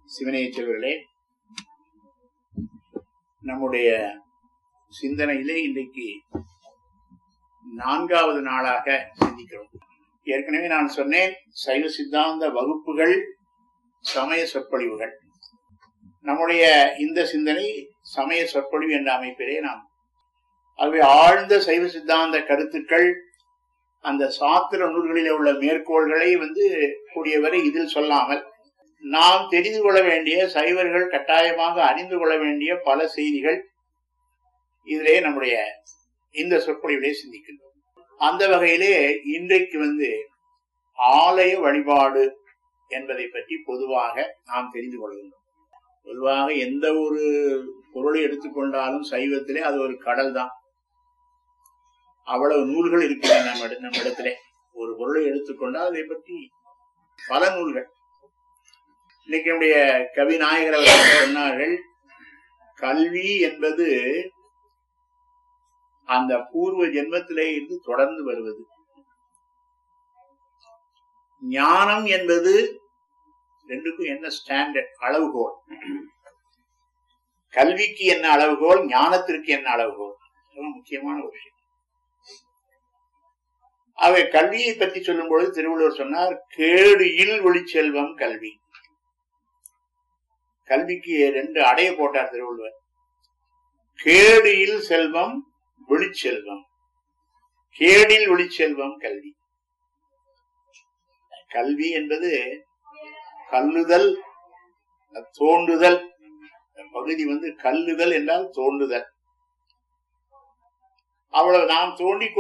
சிவனைய செல்வர்களே நம்முடைய சிந்தனையிலே இன்றைக்கு நான்காவது நாளாக சிந்திக்கிறோம் ஏற்கனவே நான் சொன்னேன் சைவ சித்தாந்த வகுப்புகள் சமய சொற்பொழிவுகள் நம்முடைய இந்த சிந்தனை சமய சொற்பொழிவு என்ற அமைப்பிலே நாம் ஆகவே ஆழ்ந்த சைவ சித்தாந்த கருத்துக்கள் அந்த சாத்திர நூல்களிலே உள்ள மேற்கோள்களை வந்து கூடியவரை இதில் சொல்லாமல் நாம் தெரிந்து கொள்ள வேண்டிய சைவர்கள் கட்டாயமாக அறிந்து கொள்ள வேண்டிய பல செய்திகள் இதிலே நம்முடைய இந்த சொற்பொழிவிலே சிந்திக்கின்றோம் அந்த வகையிலே இன்றைக்கு வந்து ஆலய வழிபாடு என்பதை பற்றி பொதுவாக நாம் தெரிந்து கொள்கின்றோம் பொதுவாக எந்த ஒரு பொருளை எடுத்துக்கொண்டாலும் சைவத்திலே அது ஒரு கடல் தான் அவ்வளவு நூல்கள் இருக்கின்றன நம்ம நம்ம இடத்திலே ஒரு பொருளை எடுத்துக்கொண்டால் அதை பற்றி பல நூல்கள் இன்னைக்கு நம்முடைய கவி நாயகர் அவர்கள் சொன்னார்கள் கல்வி என்பது அந்த பூர்வ ஜென்மத்திலே இருந்து தொடர்ந்து வருவது ஞானம் என்பது ரெண்டுக்கும் என்ன ஸ்டாண்டர்ட் அளவுகோல் கல்விக்கு என்ன அளவுகோல் ஞானத்திற்கு என்ன அளவுகோல் முக்கியமான ஒரு விஷயம் அவை கல்வியை பற்றி சொல்லும் பொழுது திருவள்ளுவர் சொன்னார் கேடு இல் ஒளிச்செல்வம் கல்வி கல்விக்கு ரெண்டு அடைய போட்டார் திருவள்ளுவர் கேடு இல் செல்வம் ஒளிச்செல்வம் கேடில் ஒளிச்செல்வம் கல்வி கல்வி என்பது கல்லுதல் தோண்டுதல் பகுதி வந்து கல்லுதல் என்றால் தோண்டுதல் அவ்வளவு நாம் தோண்டி